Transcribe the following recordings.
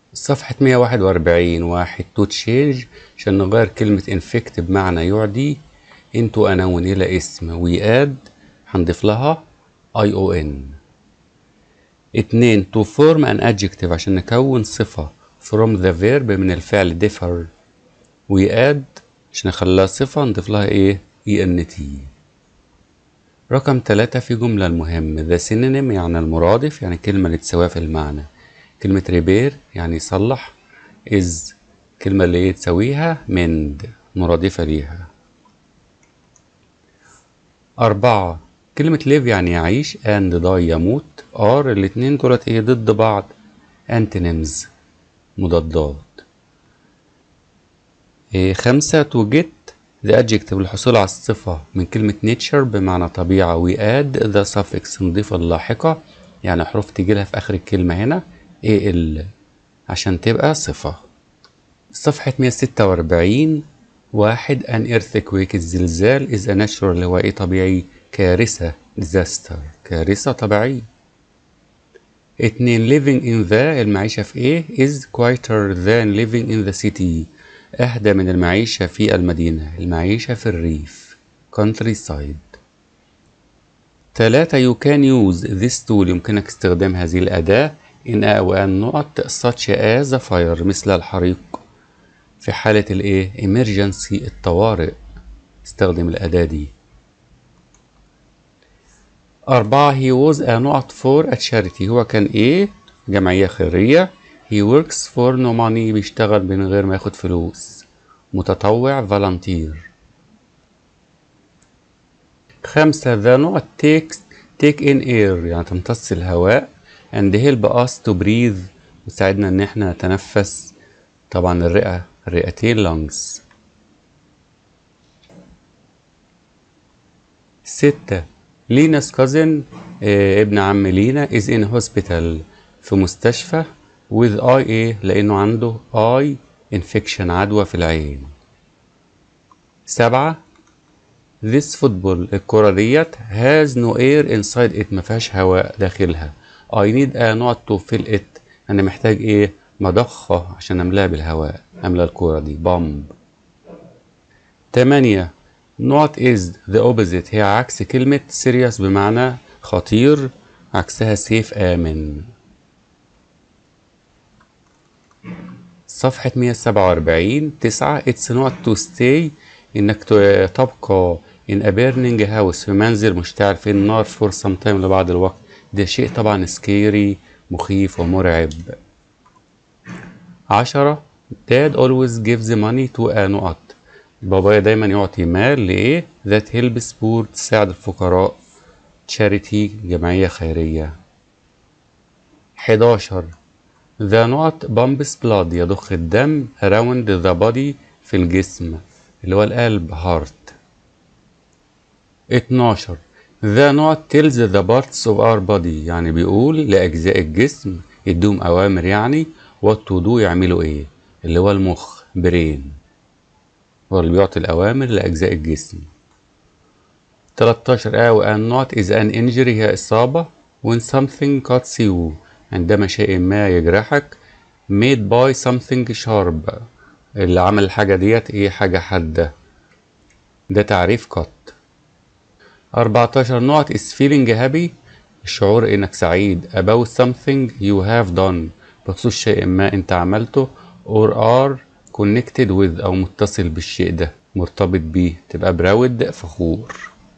صفحة 141 واحد to change عشان نغير كلمة infect بمعنى يعدي into a noun إلى اسم we add هنضيف لها ion اتنين to form an adjective عشان نكون صفة from the verb من الفعل differ we add عشان نخليها صفة نضيف لها ايه ent رقم تلاتة في جملة المهم the synonym يعني المرادف يعني كلمة اللي تساويها في المعنى كلمة repair يعني يصلح is كلمة اللي هي تساويها mend مرادفة ليها أربعة كلمة live يعني يعيش and die يموت are الاتنين دولت ايه ضد بعض antonyms مضادات إيه خمسة to get the adjective الحصول على الصفة من كلمة nature بمعنى طبيعة we add the suffix نضيف اللاحقة يعني حروف تيجي لها في آخر الكلمة هنا al عشان تبقى صفة صفحة 146 واحد an earthquake الزلزال is a natural اللي هو ايه طبيعي كارثة disaster كارثة طبيعية اتنين living in the المعيشة في ايه is quieter than living in the city أهدى من المعيشة في المدينة المعيشة في الريف countryside تلاتة you can use this tool يمكنك استخدام هذه الأداة in أو أن نقط such as a fire مثل الحريق في حالة الإيه emergency الطوارئ استخدم الأداة دي أربعة he was a نقط for a charity هو كان إيه جمعية خيرية he works for no money بيشتغل من غير ما ياخد فلوس متطوع volunteer خمسة the نقط take take in air يعني تمتص الهواء and help us to breathe وتساعدنا ان احنا نتنفس طبعا الرئة الرئتين lungs ستة لينا's cousin آه ابن عم لينا is in hospital في مستشفى with eye ايه لانه عنده eye infection عدوى في العين سبعة this football الكرة ديت has no air inside it ما فيهاش هواء داخلها I need a not to fill it أنا محتاج إيه مضخة عشان أملاها بالهواء أملى الكرة دي بامب تمانية not is the opposite هي عكس كلمة serious بمعنى خطير عكسها safe آمن صفحة 147 تسعة it's not to stay إنك تبقى in a burning house في منزل مشتعل في النار for some time لبعض الوقت ده شيء طبعا سكيري مخيف ومرعب عشرة dad always gives money to a نقط بابايا دايما يعطي مال لإيه that helps poor تساعد الفقراء charity جمعية خيرية 11 the نقط pumps blood يضخ الدم around the body في الجسم اللي هو القلب heart 12 The not tells the parts of our body يعني بيقول لأجزاء الجسم يدوم أوامر يعني what to do يعملوا إيه اللي هو المخ برين هو اللي بيعطي الأوامر لأجزاء الجسم 13 أو an not is an injury هي إصابة when something cuts you عندما شيء ما يجرحك made by something sharp اللي عمل الحاجة ديت إيه حاجة حادة ده تعريف cut 14 نقط is feeling happy الشعور انك سعيد about something you have done بخصوص شيء ما انت عملته or are connected with او متصل بالشيء ده مرتبط بيه تبقى براود فخور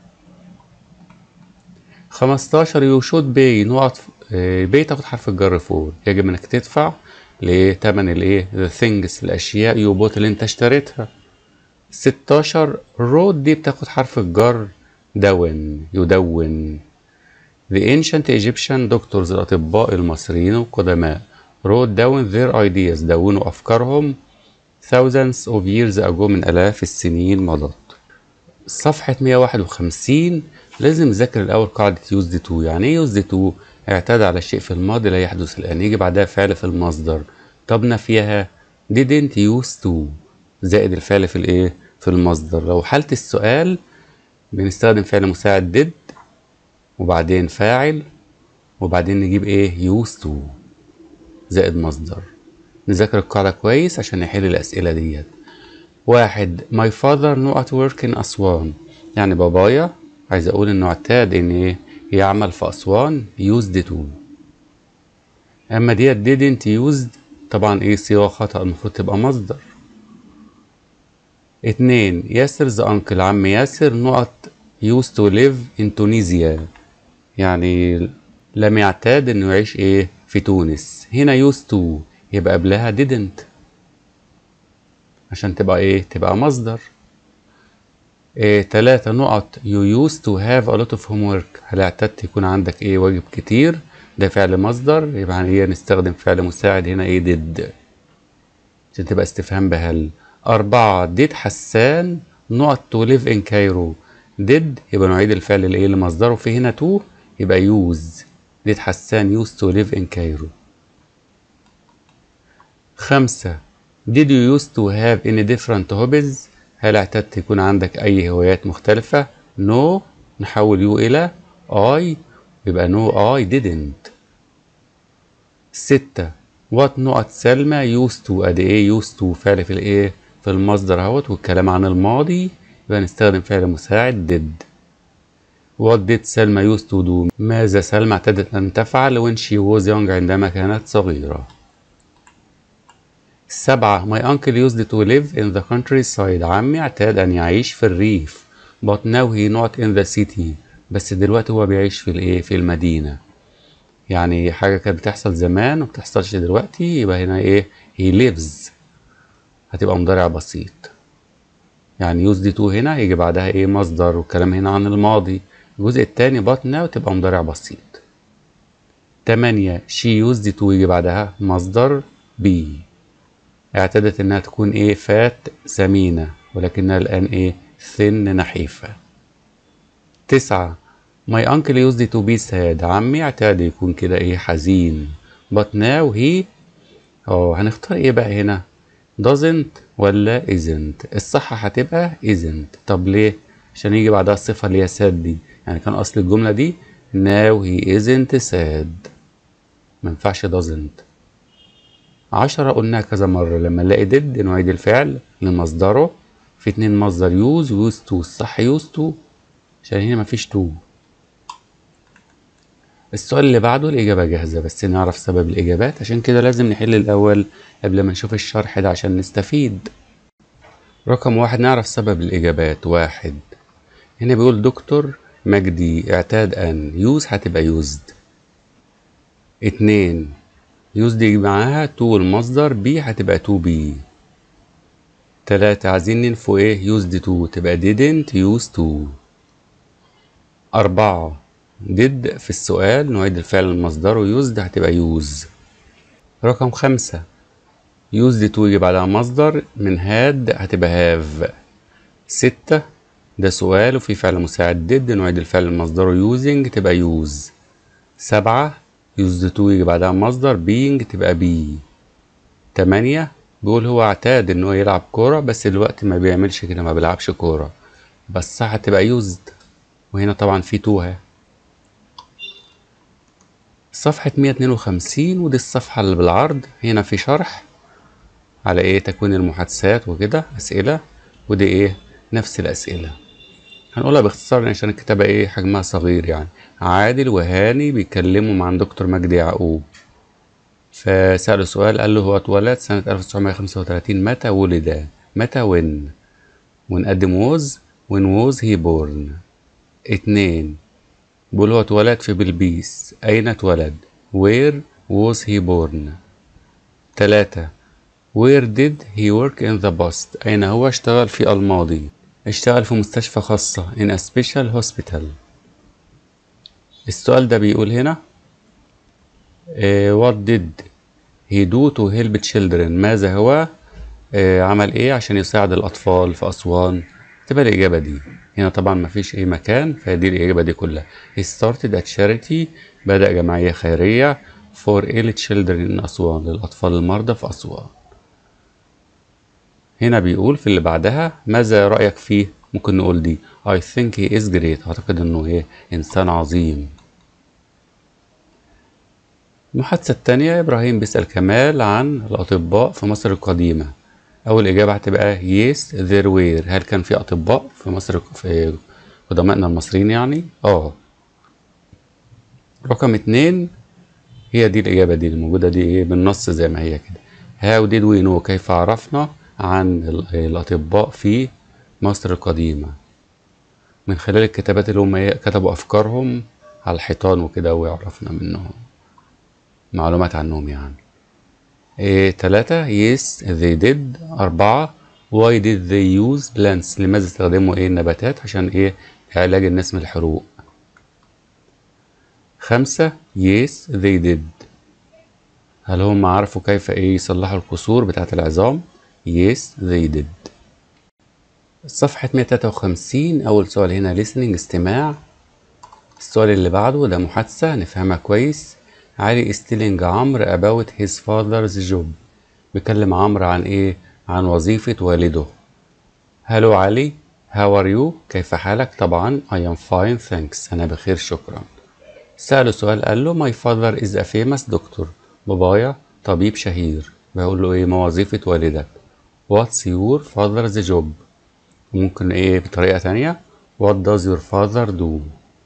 15 you should pay نقط pay تاخد حرف الجر فور يجب انك تدفع لتمن الايه the things الاشياء you bought اللي انت اشتريتها 16 road دي بتاخد حرف الجر دون يدون The ancient Egyptian doctors الأطباء المصريين القدماء wrote down their ideas دونوا أفكارهم thousands of years ago من آلاف السنين مضت صفحة 151 لازم نذاكر الأول قاعدة used to يعني إيه used to اعتاد على الشيء في الماضي لا يحدث الآن يجي بعدها فعل في المصدر طب نفيها didn't used to زائد الفعل في الإيه في المصدر لو حالة السؤال بنستخدم فعل مساعد did وبعدين فاعل وبعدين نجيب ايه used to زائد مصدر نذاكر القاعدة كويس عشان نحل الأسئلة ديت واحد my father not at work in أسوان يعني بابايا عايز أقول إنه اعتاد إن إيه يعمل في أسوان used to أما ديت didn't used طبعا إيه صيغة خطأ المفروض تبقى مصدر اتنين ياسر's uncle عم ياسر نقط used to live in Tunisia يعني لم يعتاد انه يعيش ايه في تونس هنا used to يبقى قبلها didn't عشان تبقى ايه تبقى مصدر إيه تلاتة نقط you used to have a lot of homework هل اعتدت يكون عندك ايه واجب كتير ده فعل مصدر يبقى ايه نستخدم فعل مساعد هنا ايه did عشان تبقى استفهام بهل أربعة did حسان نقط to live in Cairo did يبقى نعيد الفعل الايه اللي مصدره في هنا to يبقى use did حسان used to live in Cairo خمسة did you used to have any different hobbies هل اعتدت يكون عندك أي هوايات مختلفة no نحول you إلى I يبقى no I didn't ستة what نقط سلمى used to أدي إيه used to فعل في الإيه في المصدر اهوت والكلام عن الماضي يبقى نستخدم فعل مساعد did What did سلمى used to do ماذا سلمى اعتادت أن تفعل when she was young عندما كانت صغيرة سبعة My uncle used to live in the countryside عمي اعتاد أن يعيش في الريف but now he not in the city بس دلوقتي هو بيعيش في الايه في المدينة يعني حاجة كانت بتحصل زمان وبتحصلش دلوقتي يبقى هنا ايه he lives هتبقى مضارع بسيط يعني used to هنا يجي بعدها ايه مصدر والكلام هنا عن الماضي الجزء التاني but now تبقى مضارع بسيط تمانية she used to يجي بعدها مصدر be اعتادت انها تكون ايه فات سمينة ولكنها الان ايه thin نحيفة تسعة my uncle used to be sad عمي اعتاد يكون كده ايه حزين but now he اه هنختار ايه بقى هنا doesn't ولا isn't الصح هتبقى isn't طب ليه عشان يجي بعدها الصفة اللي هي sad دي يعني كان اصل الجملة دي now he isn't sad ما ينفعش doesn't عشرة قلناها كذا مرة لما نلاقي did نعيد الفعل لمصدره في اتنين مصدر use و use to الصح use to عشان هنا مفيش to السؤال اللي بعده الإجابة جاهزة بس نعرف سبب الإجابات عشان كده لازم نحل الأول قبل ما نشوف الشرح ده عشان نستفيد رقم واحد نعرف سبب الإجابات واحد هنا بيقول دكتور مجدي اعتاد أن يوز هتبقى يوزد اتنين يوز دي معاها تو المصدر بي هتبقى تو بي تلاتة عايزين ننفو ايه يوزد تو تبقى didn't use to أربعة did في السؤال نعيد الفعل المصدر used هتبقى use رقم خمسة used to يجي بعدها مصدر من had هتبقى have ستة ده سؤال وفي فعل مساعد did نعيد الفعل المصدر using تبقى use سبعة used to يجي بعدها مصدر being تبقى be تمانية بيقول هو اعتاد انه يلعب كورة بس دلوقتي ما بيعملش كده ما بيلعبش كورة بس صح هتبقى used وهنا طبعا في توها صفحة 152 ودي الصفحة اللي بالعرض هنا في شرح على ايه تكوين المحادثات وكده اسئلة ودي ايه نفس الاسئلة هنقولها باختصار عشان الكتابة ايه حجمها صغير يعني عادل وهاني بيتكلموا مع دكتور مجدي يعقوب فسأله سؤال قال له هو اتولد سنة 1935 متى ولد متى وين ونقدم was when was he born اتنين بيقول هو اتولد في بلبيس أين اتولد where was he born تلاتة where did he work in the past أين هو اشتغل في الماضي اشتغل في مستشفى خاصة in a special hospital السؤال ده بيقول هنا uh, what did he do to help children ماذا هو uh, عمل ايه عشان يساعد الأطفال في أسوان تبقى الإجابة دي هنا طبعا مفيش أي مكان فدي الإجابة دي كلها he started a charity بدأ جمعية خيرية for ill children in أسوان للأطفال المرضى في أسوان هنا بيقول في اللي بعدها ماذا رأيك فيه ممكن نقول دي I think he is great أعتقد إنه إيه إنسان عظيم المحادثة التانية إبراهيم بيسأل كمال عن الأطباء في مصر القديمة أول إجابة هتبقى yes there were هل كان في أطباء في مصر في قدمائنا المصريين يعني؟ آه رقم اتنين هي دي الإجابة دي الموجودة دي إيه بالنص زي ما هي كده how did we know كيف عرفنا عن ال- الأطباء في مصر القديمة من خلال الكتابات اللي هم إيه كتبوا أفكارهم على الحيطان وكده وعرفنا منهم معلومات عنهم يعني إيه تلاتة yes they did أربعة why did they use plants لماذا استخدموا إيه النباتات عشان إيه علاج الناس من الحروق خمسة yes they did هل هم عرفوا كيف إيه يصلحوا الكسور بتاعة العظام yes they did صفحة 153 أول سؤال هنا listening استماع السؤال اللي بعده ده محادثة نفهمها كويس علي is telling عمرو about his father's job بيكلم عمرو عن ايه عن وظيفة والده هلو علي how are you كيف حالك طبعا I am fine thanks أنا بخير شكرا سأله سؤال قال له my father is a famous doctor بابايا طبيب شهير بيقول له ايه ما وظيفة والدك what's your father's job ممكن ايه بطريقة تانية what does your father do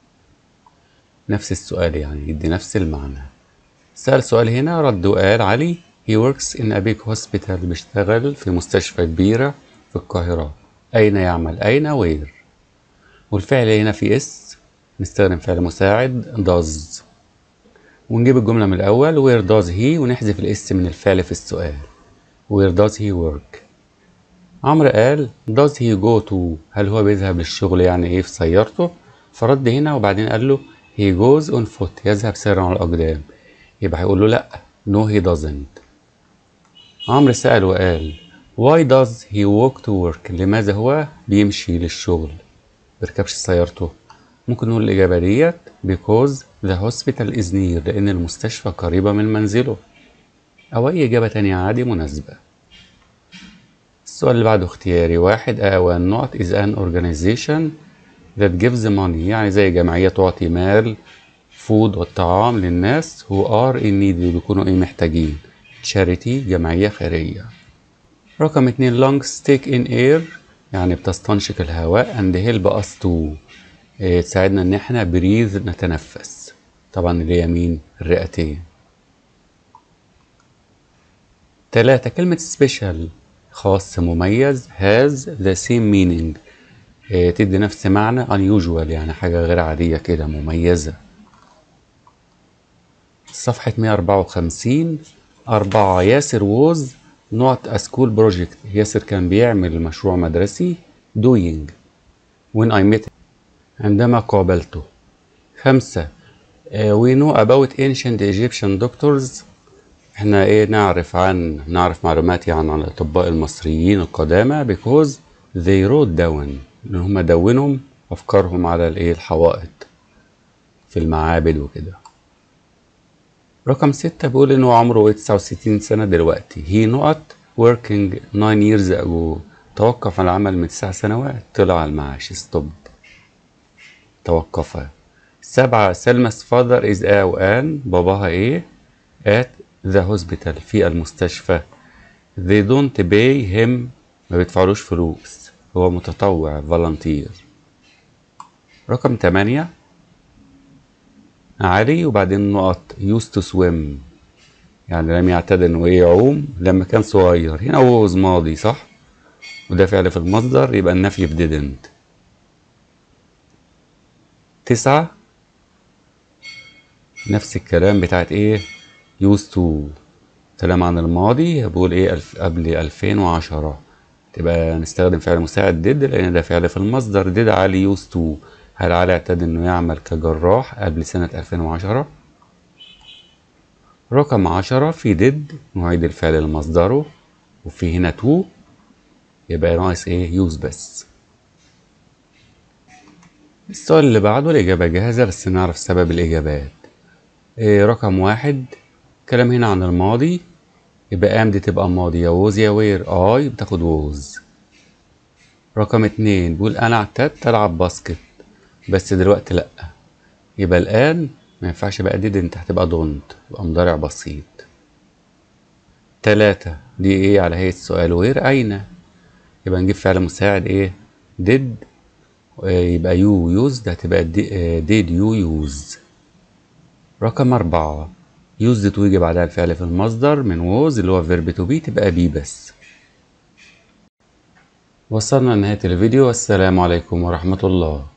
نفس السؤال يعني يدي نفس المعنى سأل سؤال هنا رد وقال علي he works in a big hospital بيشتغل في مستشفى كبيرة في القاهرة أين يعمل أين وير والفعل هنا في اس نستخدم فعل مساعد does ونجيب الجملة من الأول where does he ونحذف الاس من الفعل في السؤال where does he work عمرو قال does he go to هل هو بيذهب للشغل يعني ايه في سيارته فرد هنا وبعدين قال له he goes on foot يذهب سيرا على الأقدام يبقى هيقول له لأ no he doesn't عمرو سأل وقال why does he walk to work لماذا هو بيمشي للشغل بيركبش سيارته ممكن نقول الإجابة ديت because the hospital is near لأن المستشفى قريبة من منزله أو أي إجابة تانية عادي مناسبة السؤال اللي بعده اختياري واحد أو النقط is an organization that gives money يعني زي جمعية تعطي مال فود والطعام للناس who are in need اللي بيكونوا ايه محتاجين charity جمعية خيرية رقم اتنين lungs take in air يعني بتستنشق الهواء and help us to إيه، تساعدنا ان احنا بريذ نتنفس طبعا اللي هي مين الرئتين تلاتة كلمة special خاص مميز has the same meaning إيه، تدي نفس معنى unusual يعني حاجة غير عادية كده مميزة صفحة 154 أربعة ياسر ووز نوت a school project ياسر كان بيعمل مشروع مدرسي doing when I met عندما قابلته خمسة آه، we know about ancient Egyptian doctors احنا ايه نعرف عن نعرف معلومات يعني عن الأطباء المصريين القدامى because they wrote down ان هم دونوا أفكارهم على الايه الحوائط في المعابد وكده رقم ستة بيقول إنه عمره 69 سنة دلوقتي he not working 9 years ago توقف عن العمل من تسع سنوات طلع على المعاش ستوب توقف سبعة سلمس father is a وان باباها ايه at the hospital في المستشفى they don't pay him ما بيدفعلوش فلوس هو متطوع volunteer رقم تمانية علي وبعدين نقط used to swim يعني لم يعتاد انه ايه يعوم لما كان صغير هنا هو was ماضي صح وده فعل في المصدر يبقى النفي في didn't تسعة نفس الكلام بتاعت ايه used to كلام عن الماضي بقول ايه الف قبل 2010 تبقى نستخدم فعل مساعد did لان ده فعل في المصدر did علي used to هل علي اعتاد انه يعمل كجراح قبل سنة 2010 رقم عشرة في did نعيد الفعل لمصدره وفي هنا to يبقى ناقص ايه use بس السؤال اللي بعده الإجابة جاهزة بس نعرف سبب الإجابات إيه رقم واحد كلام هنا عن الماضي يبقى قام دي تبقى ماضي يا ووز يا وير اي بتاخد ووز رقم اتنين بيقول أنا اعتدت ألعب باسكت بس دلوقتي لأ يبقى الآن ما ينفعش بقى didn't انت هتبقى don't يبقى مضارع بسيط تلاتة دي ايه على هيئة سؤال وير أين يبقى نجيب فعل مساعد ايه did يبقى you used هتبقى did you use رقم أربعة used ويجي بعدها الفعل في المصدر من was اللي هو verb to be تبقى be بس وصلنا لنهاية الفيديو والسلام عليكم ورحمة الله